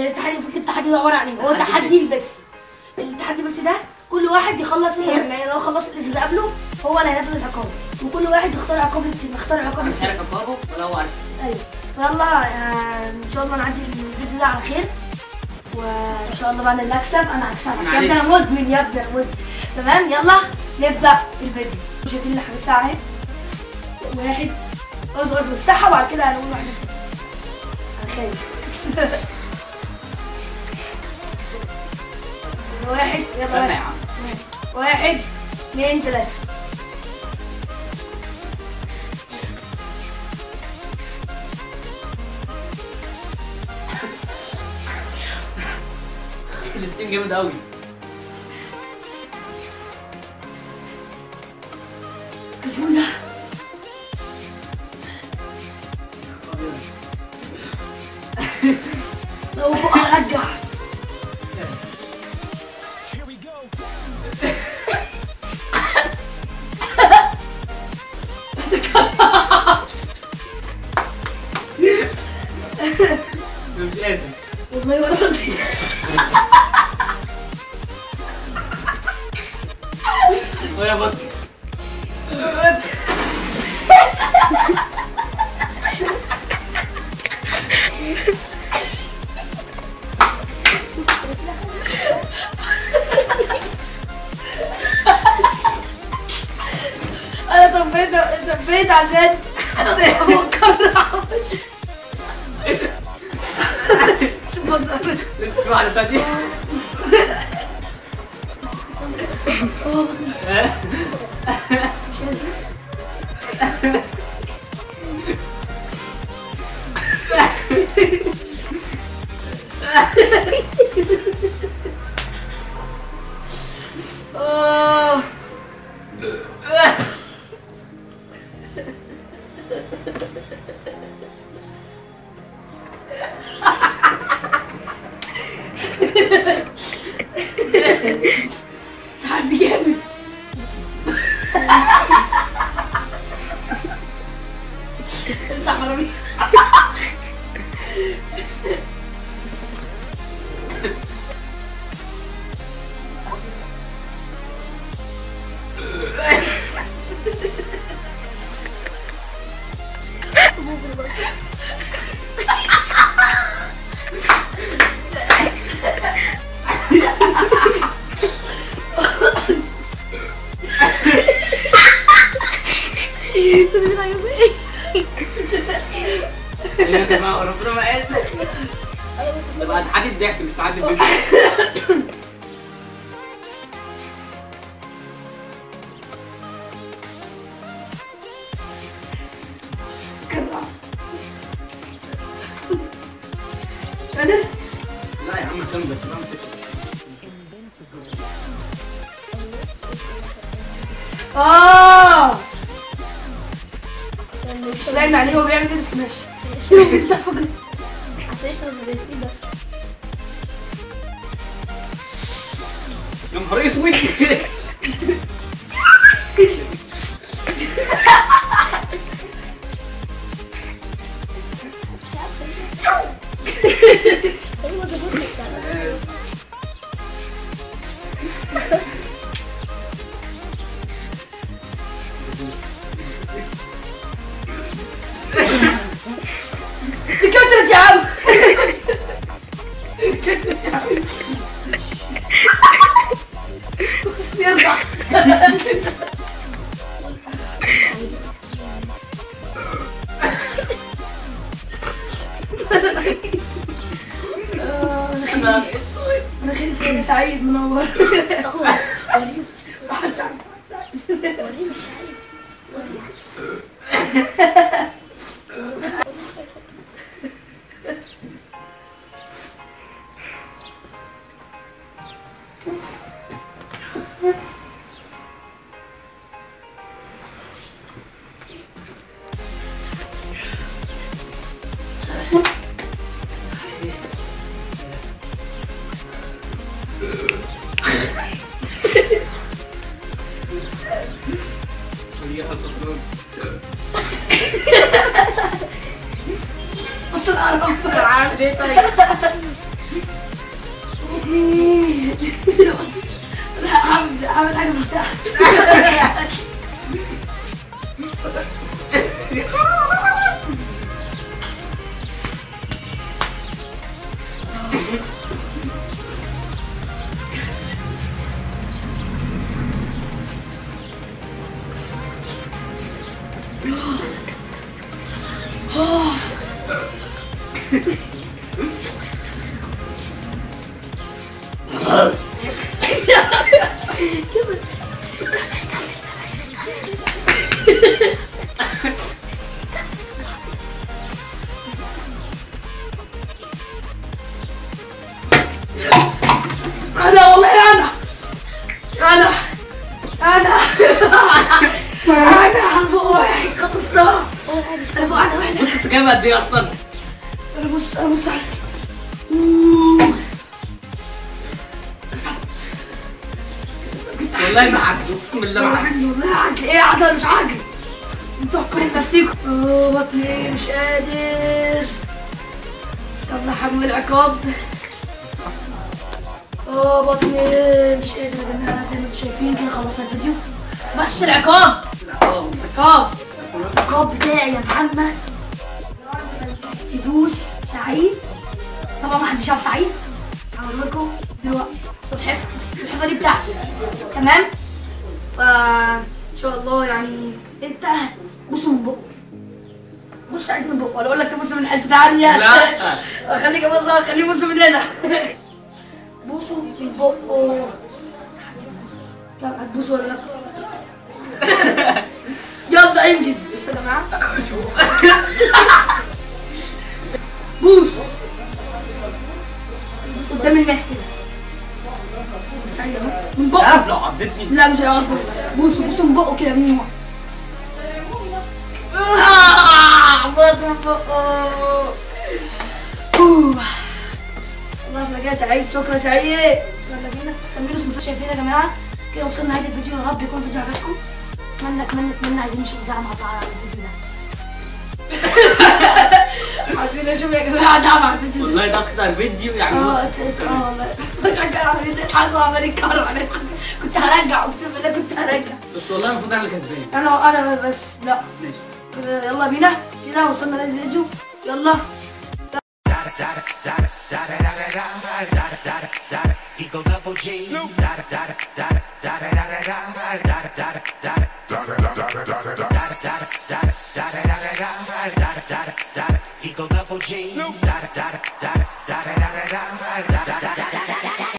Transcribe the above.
التحدي فكرة التحدي ده عبارة عن ايه؟ هو تحدي تحدي بيبسي. البيبسي التحدي البيبسي ده كل واحد يخلص يعني لو خلص الازازة قبله هو اللي هينفذ العقاب وكل واحد يختار عقاب التاني يختار عقاب انا مش التاني عارف عقابه ولا هو عارف ايوه فيلا آه، ان شاء الله نعدي الفيديو ده على خير وان شاء الله بقى انا اللي اكسب انا هكسبك يا ابني انا مدمن يا ابني انا مدمن تمام يلا نبدا الفيديو شايفين اللي حبسها اهي واحد اصبر اصبر افتحها وبعد كده هنقول واحد انا خايف واحد يلا استنى يا واحد عم ماشي. واحد اثنين ثلاثة الستيم جامد قوي جولة لو ارجع انا مش قادر والله ولا راضي ولا بطل انا طبيت طبيت عشان افكر سبونسر لسه في واحدة تانية مش قادر آه. تحدي جامد امسح مرمي يا جماعة ربنا ما قال ده بقى تحدي الضحك مش تحدي الفيديو قادر لا يا عم عشان بس لا مش اه مش باين عليه هو بيعمل ايه بس ماشي انت فاكر يا نهار اسود دي كترت يا عم يرجع آه، يا نهار اسود انا خير سعيد سعيد منور واحد سعيد واحد سعيد هي خلصت بطل قرف عامل ايه طيب؟ بطني لا عامل عامل حاجه من تحت انا والله انا انا انا انا بوعي خلصنا انا بوعي انا انت جايبها قد ايه اصلا؟ انا بص انا بص على أوه. والله ما عدت اقسم بالله ما عدت عقلي والله عقلي ايه عقلي مش عقلي انتوا حكموا نفسيكم اوه بطني مش قادر يلا حجم العقاب اوه بطني مش قادر يا جماعه زي ما انتوا شايفين كده خلصنا الفيديو بس العقاب عقاب العقاب بتاعي يا محمد تدوس سعيد طبعا ما حدش شاف سعيد هقول لكم دلوقتي السلحفاه السلحفاه دي بتاعتي تمام فا ان شاء الله يعني انت بص من بقه بص سعيد من بقه ولا اقول لك تبص من حته ثانيه لا. خليك ابص خليه يبص من هنا بوسه من بقه لا هتبوس ولا لا يلا انجز بس يا جماعه بوس قدام الناس كده من بقه عارف لو عضتني لا مش هيقعد بوس بوس من بقه كده من آه، بوس من بقه أوه. خلصنا كده سعيد شكرا سعيد يلا بينا سميرو اسمه شايفين يا جماعه كده وصلنا نهايه الفيديو يا رب يكون الفيديو عجبكم اتمنى اتمنى اتمنى عايزين نشوف دعم على الفيديو ده عايزين نشوف يا جماعه دعم على الفيديو ده والله ده اكتر فيديو يعني اه تصدق، اه والله كنت عمال يضحك وعمال يتكرر عليك. كنت هرجع اقسم بالله كنت هرجع بس والله المفروض انا اللي كسبان انا انا بس لا ماشي كده يلا بينا كده وصلنا للفيديو يلا Eagle double G. Da da da da da da da da da da da da da da Eagle double G. Da da da da da da da da da da da